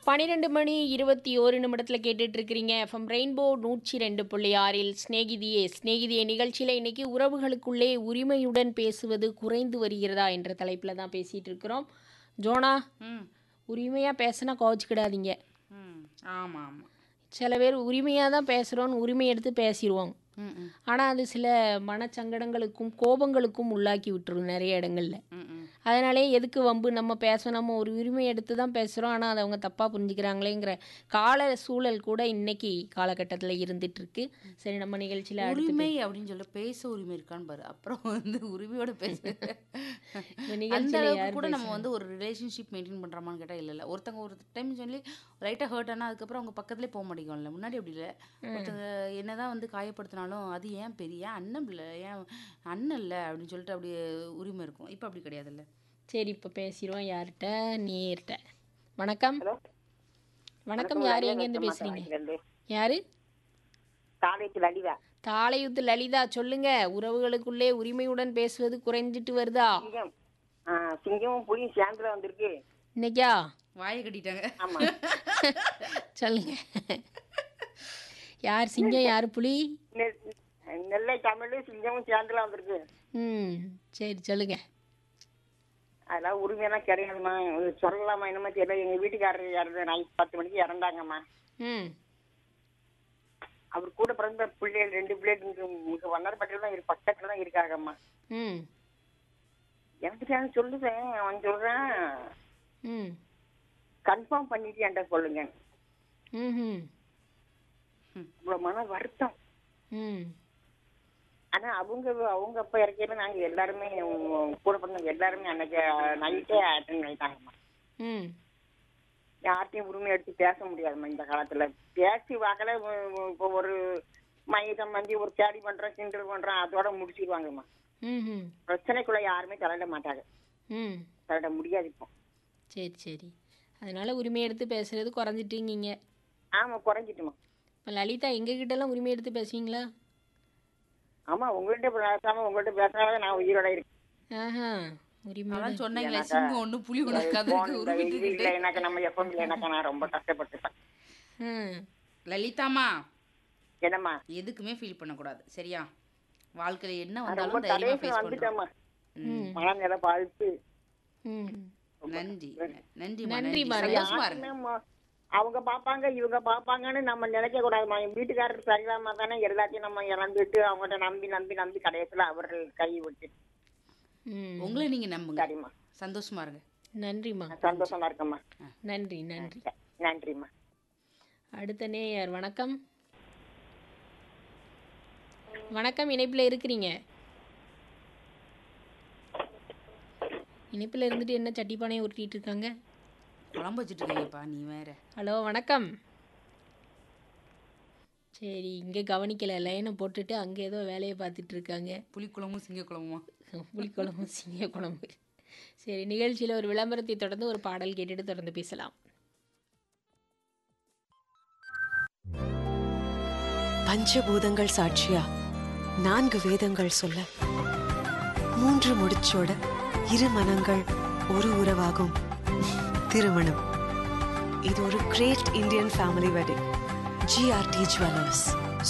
பன்னிரெண்டு மணி இருபத்தி ஓரு நிமிடத்தில் கேட்டுட்டு இருக்கிறீங்க எஃப்எம் ரெயின்போ நூற்றி ரெண்டு புள்ளி ஆறில் ஸ்நேகிதியே ஸ்நேகிதியே நிகழ்ச்சியில் இன்னைக்கு உறவுகளுக்குள்ளே உரிமையுடன் பேசுவது குறைந்து வருகிறதா என்ற தலைப்பில் தான் பேசிகிட்டு இருக்கிறோம் ஜோனா ம் உரிமையாக பேசினா கோச்சிக்கிடாதீங்க ம் ஆமாம் ஆமாம் சில பேர் உரிமையாக தான் பேசுகிறோன்னு உரிமை எடுத்து பேசிடுவோம் ம் ம் ஆனால் அது சில மனச்சங்கடங்களுக்கும் கோபங்களுக்கும் உள்ளாக்கி விட்டுரும் நிறைய இடங்களில் ம் ம் அதனாலே எதுக்கு வம்பு நம்ம பேச நம்ம ஒரு உரிமை எடுத்து தான் பேசுகிறோம் ஆனால் அதை அவங்க தப்பாக புரிஞ்சுக்கிறாங்களேங்கிற கால சூழல் கூட இன்னைக்கு காலகட்டத்தில் இருந்துட்டு இருக்கு சரி நம்ம நிகழ்ச்சியில் அடுத்து உரிமை அப்படின்னு சொல்லிட்டு பேச உரிமை இருக்கான்னு பாரு அப்புறம் வந்து உரிமையோட பேச இந்த அந்த நிகழ்ச்சியில் அளவுக்கு யார் கூட நம்ம வந்து ஒரு ரிலேஷன்ஷிப் மெயின்டைன் பண்ணுறோமான்னு கேட்டால் இல்லை இல்லை ஒருத்தங்க ஒரு டைம் சொல்லி லைட்டாக ஹர்ட் ஆனால் அதுக்கப்புறம் அவங்க பக்கத்துலேயே போக மாட்டேங்கும்ல முன்னாடி அப்படி இல்லை ஒருத்தங்க என்னதான் வந்து காயப்படுத்தினாலும் அது ஏன் பெரிய ஏன் அண்ணன் இல்லை ஏன் அண்ணன் இல்லை அப்படின்னு சொல்லிட்டு அப்படி உரிமை இருக்கும் இப்போ அப்படி கிடையாதுல்ல சரி இப்போ பேசிடுவோம் யார்கிட்ட நீர்கிட்ட வணக்கம் ஹலோ வணக்கம் யார் எங்கேருந்து பேசுகிறீங்க யாரு காலேஜ் லலிதா தாளையுத்து லலிதா சொல்லுங்க உறவுகளுக்குள்ளே உரிமையுடன் பேசுவது குறைஞ்சிட்டு வருதா சிங்கம் ஆ, சிங்கமும் புலியும் சேர்ந்துல வந்திருக்கு இன்னைக்கா வாயை கட்டிட்டாங்க ஆமா சொல்லுங்க யார் சிங்கம் யார் புலி நெ- நெல்லை தமிழ் சிங்கமும் சேர்ந்துல வந்திருக்கு ம் சரி சொல்லுங்க அதெல்லாம் உரிமையெல்லாம் கிடையாதும்மா இது சொல்லலாமா என்னமோ தெரியல எங்க வீட்டுக்காரர் இறந்து நைட் பத்து மணிக்கு இறந்தாங்கம்மா ம் அவர் கூட பிறந்த பிள்ளைகள் ரெண்டு பிள்ளைகள் இங்க இங்க வண்ணாரப்பட்டில தான் இரு பக்கத்துல தான் இருக்காங்கம்மா ம் எனக்கு நான் சொல்லுவேன் அவன் சொல்றான் ம் கன்ஃபார்ம் பண்ணிட்டு என்கிட்ட சொல்லுங்க ம் இவ்வளவு மன வருத்தம் ம் ஆனா அவங்க அவங்க அப்பா இறக்கையில நாங்க எல்லாருமே உம், கூட பிறந்தவங்க எல்லாருமே அன்னைக்கு நைட்டே அட்டன் பண்ணிட்டாங்கம்மா ம் யார்ட்டையும் உரிமை எடுத்து பேச முடியாதும்மா இந்த காலத்துல பேசி வாக்கல இப்போ ஒரு மைய சம்பந்தி ஒரு கேடி பண்றோம் கிண்டல் பண்றோம் அதோட முடிச்சிருவாங்கம்மா ம் பிரச்சனைக்குள்ள யாருமே தலையிட மாட்டாங்க ம் தலையிட முடியாது இப்போ சரி சரி அதனால உரிமை எடுத்து பேசுறது குறைஞ்சிட்டீங்க ஆமா குறைஞ்சிட்டுமா இப்போ லலிதா எங்ககிட்டலாம் உரிமை எடுத்து பேசுவீங்களா ஆமா உங்கள்கிட்ட பேசாம உங்கள்கிட்ட பேசாத நான் உயிரோட இருக்கேன் ஆஹா உரிமை அதான் சொன்னாங்களே சிங்கம் ஒன்று புலி ஒன்று போன் கதவுக்கு இந்த உருவிட்டு இது இல்லை எனக்கு நம்ம எப்பவும் இல்லை எனக்கு நான் ரொம்ப கஷ்டப்பட்டுட்டேன் ம் லலிதாமா என்னம்மா எதுக்குமே ஃபீல் பண்ணக்கூடாது சரியா வாழ்க்கையில என்ன நான் ரொம்ப வந்தாலும் தைரியமா கடைசி ஃபேஸ் பண்ணுறோம் வந்துட்டேம்மா ம் மனநிலை பாதித்து ம் நன்றி நன்றிமா நன்றி நன்றி பாரதி. சந்தோஷமா இருங்க நம்ம அவங்க பாப்பாங்க இவங்க பாப்பாங்கன்னு நம்ம நினைக்க கூடாதுமா என் வீட்டுக்காரர் சரியில்லாம தானே எல்லாத்தையும் நம்ம இழந்துட்டு அவங்ககிட்ட நம்பி நம்பி நம்பி கடைசியில அவர்கள் கை விட்டு ம் உங்களை நீங்க நம்புங்க சரிம்மா சந்தோஷமா இருங்க நன்றிம்மா நான் சந்தோஷமா இருக்கேம்மா நன்றி நன்றி நன்றிம்மா அடுத்த நேயர் வணக்கம் வணக்கம் இணைப்பில் இருக்கிறீங்க இணைப்பில் இருந்துட்டு என்ன சட்டிப்பானையை உருட்டிட்டு இருக்காங்க குழம்பு வச்சுட்டு இருக்கீங்கப்பா நீ வேற ஹலோ வணக்கம் சரி இங்கே கவனிக்கல லைனை போட்டுட்டு அங்கே ஏதோ வேலையை பார்த்துட்டு இருக்காங்க புளிக்குழம்பும் சிங்கக்குழம்புமா புளிக்குழம்பு சிங்க குழம்பு சரி நிகழ்ச்சியில் ஒரு விளம்பரத்தை தொடர்ந்து ஒரு பாடல் கேட்டுட்டு தொடர்ந்து பேசலாம் பஞ்சபூதங்கள் சாட்சியா நான்கு வேதங்கள் சொல்ல மூன்று முடிச்சோட இரு மனங்கள் ஒரு உறவாகும் திருமணம் இது ஒரு great Indian family wedding GRT jewellers